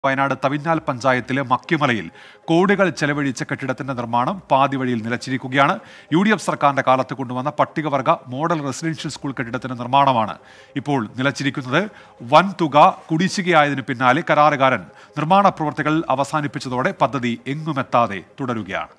വയനാട് തവിഞ്ഞാൽ പഞ്ചായത്തിലെ മക്കിമലയിൽ കോടികൾ ചെലവഴിച്ച കെട്ടിടത്തിന്റെ നിർമ്മാണം പാതി വഴിയിൽ നിലച്ചിരിക്കുകയാണ് യു ഡി എഫ് സർക്കാരിന്റെ കാലത്ത് കൊണ്ടുവന്ന പട്ടികവർഗ മോഡൽ റെസിഡൻഷ്യൽ സ്കൂൾ കെട്ടിടത്തിന്റെ നിർമ്മാണമാണ് ഇപ്പോൾ നിലച്ചിരിക്കുന്നത് വൻ തുക കുടിശ്ശികയായതിനു പിന്നാലെ കരാറുകാരൻ നിർമ്മാണ പ്രവർത്തികൾ അവസാനിപ്പിച്ചതോടെ പദ്ധതി എങ്ങുമെത്താതെ തുടരുകയാണ്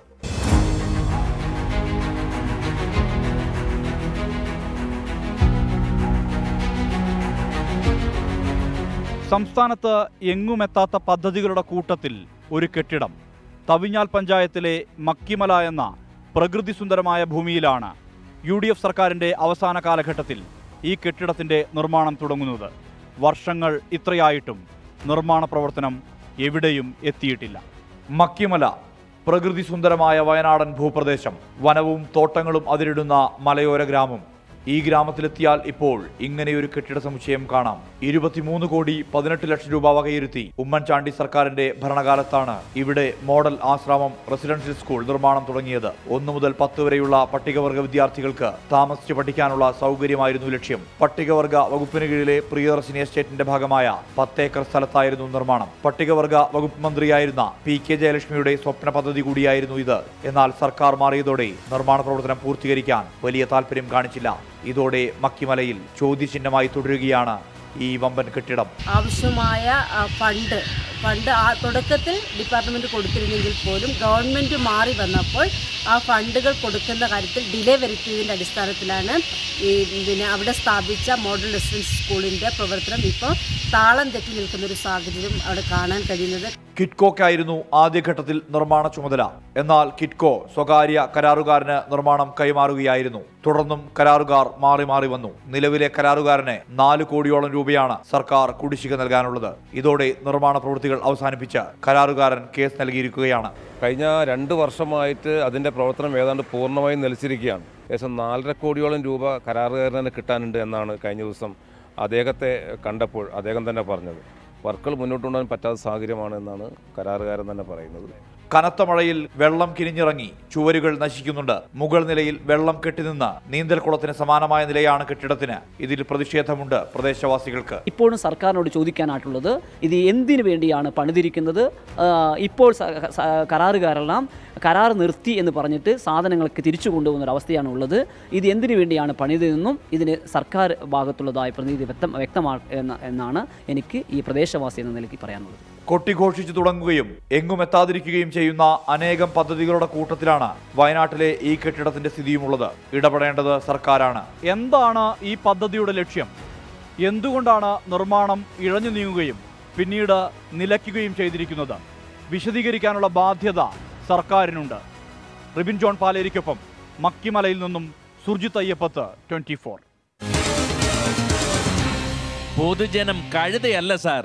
സംസ്ഥാനത്ത് എങ്ങുമെത്താത്ത പദ്ധതികളുടെ കൂട്ടത്തിൽ ഒരു കെട്ടിടം തവിഞ്ഞാൽ പഞ്ചായത്തിലെ മക്കിമല എന്ന പ്രകൃതി സുന്ദരമായ ഭൂമിയിലാണ് യു ഡി എഫ് സർക്കാരിൻ്റെ അവസാന കാലഘട്ടത്തിൽ ഈ കെട്ടിടത്തിൻ്റെ നിർമ്മാണം തുടങ്ങുന്നത് വർഷങ്ങൾ ഇത്രയായിട്ടും നിർമ്മാണ പ്രവർത്തനം എവിടെയും എത്തിയിട്ടില്ല മക്കിമല പ്രകൃതി സുന്ദരമായ വയനാടൻ ഭൂപ്രദേശം വനവും തോട്ടങ്ങളും അതിരിടുന്ന മലയോര ഗ്രാമം ഈ ഗ്രാമത്തിലെത്തിയാൽ ഇപ്പോൾ ഇങ്ങനെയൊരു കെട്ടിട സമുച്ചയം കാണാം ഇരുപത്തിമൂന്ന് കോടി പതിനെട്ട് ലക്ഷം രൂപ വകയിരുത്തി ഉമ്മൻചാണ്ടി സർക്കാരിന്റെ ഭരണകാലത്താണ് ഇവിടെ മോഡൽ ആശ്രമം റെസിഡൻഷ്യൽ സ്കൂൾ നിർമ്മാണം തുടങ്ങിയത് ഒന്നു മുതൽ പത്ത് വരെയുള്ള പട്ടികവർഗ വിദ്യാർത്ഥികൾക്ക് താമസിച്ച് പഠിക്കാനുള്ള സൗകര്യമായിരുന്നു ലക്ഷ്യം പട്ടികവർഗ വകുപ്പിന് കീഴിലെ പ്രിയദർശിനി എസ്റ്റേറ്റിന്റെ ഭാഗമായ പത്തേക്കർ സ്ഥലത്തായിരുന്നു നിർമ്മാണം പട്ടികവർഗ വകുപ്പ് മന്ത്രിയായിരുന്ന പി കെ ജയലക്ഷ്മിയുടെ സ്വപ്ന പദ്ധതി കൂടിയായിരുന്നു ഇത് എന്നാൽ സർക്കാർ മാറിയതോടെ നിർമ്മാണ പ്രവർത്തനം പൂർത്തീകരിക്കാൻ വലിയ താല്പര്യം കാണിച്ചില്ല ഇതോടെ മക്കിമലയിൽ ചോദ്യചിഹ്നമായി തുടരുകയാണ് ഈ വമ്പൻ കെട്ടിടം ആവശ്യമായ ആ, ഫണ്ട് ഫണ്ട് ആ തുടക്കത്തിൽ ഡിപ്പാർട്ട്മെൻറ്റ് കൊടുത്തിരുന്നെങ്കിൽ പോലും ഗവൺമെൻറ് മാറി വന്നപ്പോൾ ആ ഫണ്ടുകൾ കൊടുക്കുന്ന കാര്യത്തിൽ ഡിലേ വരുത്തിയതിൻ്റെ അടിസ്ഥാനത്തിലാണ് ഈ പിന്നെ അവിടെ സ്ഥാപിച്ച മോഡൽ റെസിഡൻസ് സ്കൂളിൻ്റെ പ്രവർത്തനം ഇപ്പോൾ താളം തെറ്റി നിൽക്കുന്ന ഒരു സാഹചര്യം അവിടെ കാണാൻ കഴിയുന്നത് കിറ്റ്കോക്കായിരുന്നു ആദ്യഘട്ടത്തിൽ നിർമ്മാണ ചുമതല എന്നാൽ കിറ്റ്കോ സ്വകാര്യ കരാറുകാരന് നിർമ്മാണം കൈമാറുകയായിരുന്നു തുടർന്നും കരാറുകാർ മാറി മാറി വന്നു നിലവിലെ കരാറുകാരന് നാല് കോടിയോളം രൂപയാണ് സർക്കാർ കുടിശ്ശിക നൽകാനുള്ളത് ഇതോടെ നിർമ്മാണ പ്രവൃത്തികൾ അവസാനിപ്പിച്ച് കരാറുകാരൻ കേസ് നൽകിയിരിക്കുകയാണ് കഴിഞ്ഞ രണ്ട് വർഷമായിട്ട് അതിൻ്റെ പ്രവർത്തനം ഏതാണ്ട് പൂർണ്ണമായും നിലച്ചിരിക്കുകയാണ് ഏകദേശം നാലര കോടിയോളം രൂപ കരാറുകാരന് കിട്ടാനുണ്ട് എന്നാണ് കഴിഞ്ഞ ദിവസം അദ്ദേഹത്തെ കണ്ടപ്പോൾ അദ്ദേഹം തന്നെ പറഞ്ഞത് വർക്കുകൾ മുന്നോട്ട് കൊണ്ടുപോകാൻ പറ്റാത്ത സാഹചര്യമാണ് എന്നാണ് കരാറുകാരൻ തന്നെ പറയുന്നത് കനത്ത മഴയിൽ വെള്ളം കിനിഞ്ഞിറങ്ങി ചുവരുകൾ നശിക്കുന്നുണ്ട് മുകൾ നിലയിൽ വെള്ളം കെട്ടിനിന്ന് നീന്തൽക്കുളത്തിന് സമാനമായ നിലയാണ് കെട്ടിടത്തിന് ഇതിൽ പ്രതിഷേധമുണ്ട് പ്രദേശവാസികൾക്ക് ഇപ്പോഴും സർക്കാരിനോട് ചോദിക്കാനായിട്ടുള്ളത് ഇത് എന്തിനു വേണ്ടിയാണ് പണിതിരിക്കുന്നത് ആ, ഇപ്പോൾ സ- സ- കരാറുകാരെല്ലാം കരാർ നിർത്തി എന്ന് പറഞ്ഞിട്ട് സാധനങ്ങൾക്ക് തിരിച്ചു കൊണ്ടുപോകുന്ന ഒരു അവസ്ഥയാണ് ഉള്ളത് ഇത് എന്തിനു വേണ്ടിയാണ് പണിതതെന്നും ഇതിന് സർക്കാർ ഭാഗത്തുള്ളതായ പ്രതിനിധി വ്യക്തം വ്യക്തമാ എന്ന- എന്നാണ് എനിക്ക് ഈ പ്രദേശവാസി എന്ന നിലയ്ക്ക് പറയാനുള്ളത് കൊട്ടിഘോഷിച്ചു തുടങ്ങുകയും എങ്ങും എത്താതിരിക്കുകയും ചെയ്യുന്ന അനേകം പദ്ധതികളുടെ കൂട്ടത്തിലാണ് വയനാട്ടിലെ ഈ കെട്ടിടത്തിന്റെ സ്ഥിതിയുമുള്ളത് ഇടപെടേണ്ടത് സർക്കാരാണ് എന്താണ് ഈ പദ്ധതിയുടെ ലക്ഷ്യം എന്തുകൊണ്ടാണ് നിർമ്മാണം ഇഴഞ്ഞു നീങ്ങുകയും പിന്നീട് നിലയ്ക്കുകയും ചെയ്തിരിക്കുന്നത് വിശദീകരിക്കാനുള്ള ബാധ്യത സർക്കാരിനുണ്ട് റിബിൻ ജോൺ പാലേരിക്കൊപ്പം മക്കിമലയിൽ നിന്നും സുർജിത് അയ്യപ്പത്ത് ട്വന്റി ഫോർ പൊതുജനം കഴുതയല്ല സാർ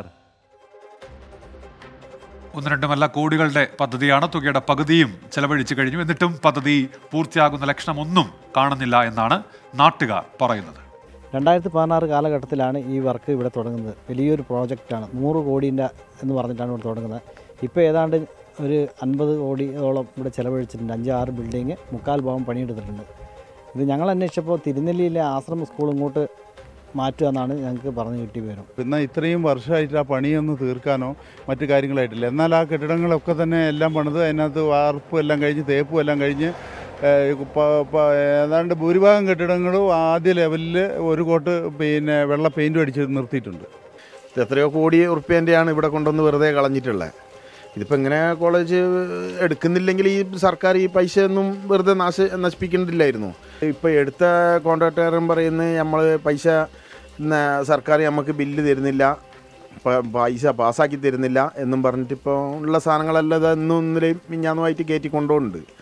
ഒന്ന് രണ്ടുമല്ല കോടികളുടെ പദ്ധതിയാണ് തുകയുടെ പകുതിയും ചെലവഴിച്ചു കഴിഞ്ഞു എന്നിട്ടും പദ്ധതി പൂർത്തിയാകുന്ന ലക്ഷണമൊന്നും കാണുന്നില്ല എന്നാണ് നാട്ടുകാർ പറയുന്നത് രണ്ടായിരത്തി പതിനാറ് കാലഘട്ടത്തിലാണ് ഈ വർക്ക് ഇവിടെ തുടങ്ങുന്നത് വലിയൊരു പ്രോജക്റ്റാണ് നൂറ് കോടീൻ്റെ എന്ന് പറഞ്ഞിട്ടാണ് ഇവിടെ തുടങ്ങുന്നത് ഇപ്പോൾ ഏതാണ്ട് ഒരു അൻപത് കോടിയോളം ഇവിടെ ചിലവഴിച്ചിട്ടുണ്ട് അഞ്ച് ആറ് ബിൽഡിങ് മുക്കാൽ ഭാഗം പണിയെടുത്തിട്ടുണ്ട് ഇത് ഞങ്ങൾ അന്വേഷിച്ചപ്പോൾ തിരുനെല്ലിയിലെ ആശ്രമ സ്കൂൾ ഇങ്ങോട്ട് മാറ്റുക എന്നാണ് ഞങ്ങൾക്ക് പറഞ്ഞു കിട്ടിയ വിവരം പിന്നെ ഇത്രയും വർഷമായിട്ട് ആ പണിയൊന്നും തീർക്കാനോ മറ്റു കാര്യങ്ങളായിട്ടില്ല എന്നാൽ ആ കെട്ടിടങ്ങളൊക്കെ തന്നെ എല്ലാം പണിത് അതിനകത്ത് വാർപ്പും എല്ലാം കഴിഞ്ഞ് തേപ്പും എല്ലാം കഴിഞ്ഞ് ഏഹ്, പ- പ- ഏതാണ്ട് ഭൂരിഭാഗം കെട്ടിടങ്ങളും ആദ്യ ലെവലിൽ ഒരു കോട്ട് പിന്നെ വെള്ള പെയിൻറ്റും അടിച്ച് നിർത്തിയിട്ടുണ്ട് ഇത് എത്രയോ കോടി ഉറുപ്പ്യൻ്റെയാണ് ഇവിടെ കൊണ്ടുവന്ന് വെറുതെ കളഞ്ഞിട്ടുള്ളത് ഇതിപ്പോൾ ഇങ്ങനെ കോളേജ് എടുക്കുന്നില്ലെങ്കിൽ ഈ സർക്കാർ ഈ പൈസ ഒന്നും വെറുതെ നാശ നശിപ്പിക്കുന്നില്ലായിരുന്നു ഇപ്പോൾ എടുത്ത കോൺട്രാക്ടറും പറയുന്നത് നമ്മൾ പൈസ ന- സർക്കാർ നമുക്ക് ബില്ല് തരുന്നില്ല പ- പൈസ പാസ്സാക്കി തരുന്നില്ല എന്നും പറഞ്ഞിട്ട് ഇപ്പോൾ ഉള്ള സാധനങ്ങളെല്ലാം ഇത് ഇന്നും ഇന്നലെയും മിഞ്ഞാന്നുമായിട്ട് കയറ്റി കൊണ്ടുപോകുന്നുണ്ട്